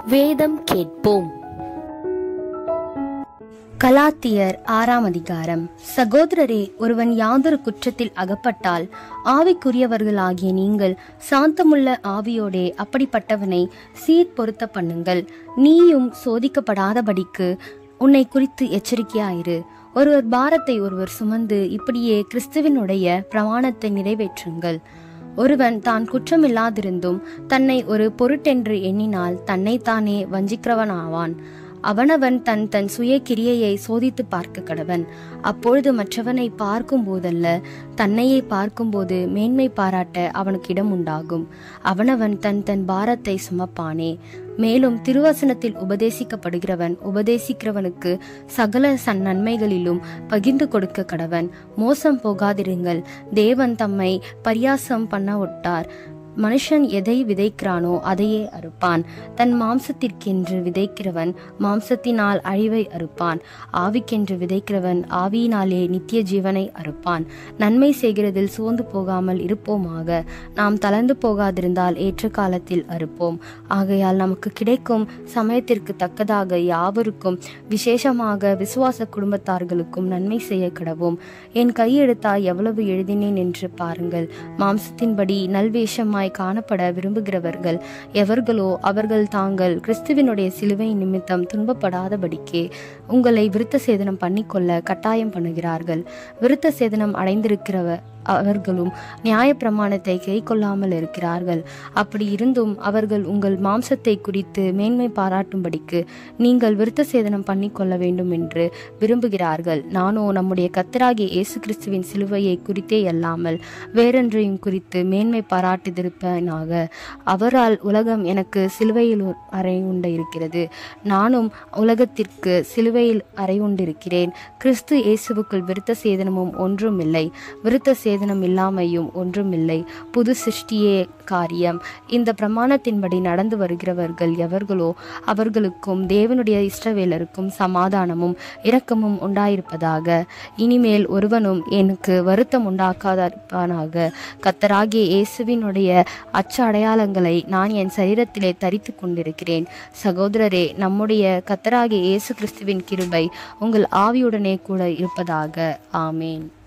வேதம் கேட்போம் கலாத்தியர் ஆறாம் அதிகாரம் சகோதரரே ஒருவன் யாதொரு குற்றத்தில் அகப்பட்டால் ஆவிக்குரியவர்களாகிய நீங்கள் சாந்தமுள்ள ஆவியோடே அப்படிப்பட்டவனை சீர் பொருத்த பண்ணுங்கள் நீயும் சோதிக்கப்படாதபடிக்கு உன்னை குறித்து எச்சரிக்கையாயிரு ஒருவர் பாரத்தை ஒருவர் சுமந்து இப்படியே கிறிஸ்துவினுடைய பிரமாணத்தை நிறைவேற்றுங்கள் ஒருவன் தான் குற்றமில்லாதிருந்தும் தன்னை ஒரு பொருட்டென்று எண்ணினால் தன்னைத்தானே வஞ்சிக்கிறவனாவான் அவனவன் தன் தன் சுய கிரியையை சோதித்து பார்க்க கடவன் அப்பொழுது மற்றவனை பார்க்கும் போதல்ல தன்னையே பார்க்கும்போது மேன்மை பாராட்ட அவனுக்கு இடம் உண்டாகும் அவனவன் தன் தன் பாரத்தை சுமப்பானே மேலும் திருவசனத்தில் உபதேசிக்கப்படுகிறவன் உபதேசிக்கிறவனுக்கு சகல சன் நன்மைகளிலும் பகிர்ந்து கொடுக்க கடவன் மோசம் போகாதிருங்கள் தேவன் தம்மை பரியாசம் பண்ண ஒட்டார் மனுஷன் எதை விதைக்கிறானோ அதையே அறுப்பான் தன் மாம்சத்திற்கென்று விதைக்கிறவன் மாம்சத்தினால் அழிவை அறுப்பான் ஆவிக்கென்று விதைக்கிறவன் ஆவியினாலே நித்திய ஜீவனை அறுப்பான் நன்மை செய்கிறதில் சோர்ந்து போகாமல் இருப்போமாக நாம் தளர்ந்து போகாதிருந்தால் ஏற்ற காலத்தில் அறுப்போம் ஆகையால் நமக்கு கிடைக்கும் சமயத்திற்கு தக்கதாக யாவருக்கும் விசேஷமாக விசுவாச குடும்பத்தார்களுக்கும் நன்மை செய்ய கடவோம் என் கையெழுத்தாய் எவ்வளவு எழுதினேன் என்று பாருங்கள் மாம்சத்தின்படி நல்வேஷமாய் காணப்பட விரும்புகிறவர்கள் எவர்களோ அவர்கள் தாங்கள் கிறிஸ்துவினுடைய சிலுவை நிமித்தம் துன்பப்படாதபடிக்கே உங்களை விருத்த சேதனம் பண்ணிக்கொள்ள கட்டாயம் பண்ணுகிறார்கள் விருத்த சேதனம் அடைந்திருக்கிறவ அவர்களும் நியாய பிரமாணத்தை கை கொள்ளாமல் இருக்கிறார்கள் அப்படி இருந்தும் அவர்கள் உங்கள் மாம்சத்தை குறித்து மேன்மை பாராட்டும்படிக்கு நீங்கள் விருத்த சேதனம் பண்ணிக்கொள்ள வேண்டும் என்று விரும்புகிறார்கள் நானோ நம்முடைய கத்தராகிய இயேசு கிறிஸ்துவின் சிலுவையை குறித்தே அல்லாமல் வேறொன்றையும் குறித்து மேன்மை பாராட்டுதிருப்பனாக அவரால் உலகம் எனக்கு சிலுவையில் அறை உண்டு இருக்கிறது நானும் உலகத்திற்கு சிலுவையில் அறை உண்டிருக்கிறேன் கிறிஸ்து இயேசுவுக்குள் விருத்த சேதனமும் ஒன்றும் இல்லை விருத்த சேதனம் இல்லாமையும் ஒன்றுமில்லை புது சிருஷ்டியே காரியம் இந்த பிரமாணத்தின்படி நடந்து வருகிறவர்கள் எவர்களோ அவர்களுக்கும் தேவனுடைய இஷ்டவேலருக்கும் சமாதானமும் இரக்கமும் உண்டாயிருப்பதாக இனிமேல் ஒருவனும் எனக்கு வருத்தம் உண்டாக்காதிருப்பானாக கத்தராகிய இயேசுவினுடைய அச்ச அடையாளங்களை நான் என் சரீரத்திலே தரித்து கொண்டிருக்கிறேன் சகோதரரே நம்முடைய கத்தராகிய இயேசு கிறிஸ்துவின் கிருபை உங்கள் ஆவியுடனே கூட இருப்பதாக ஆமேன்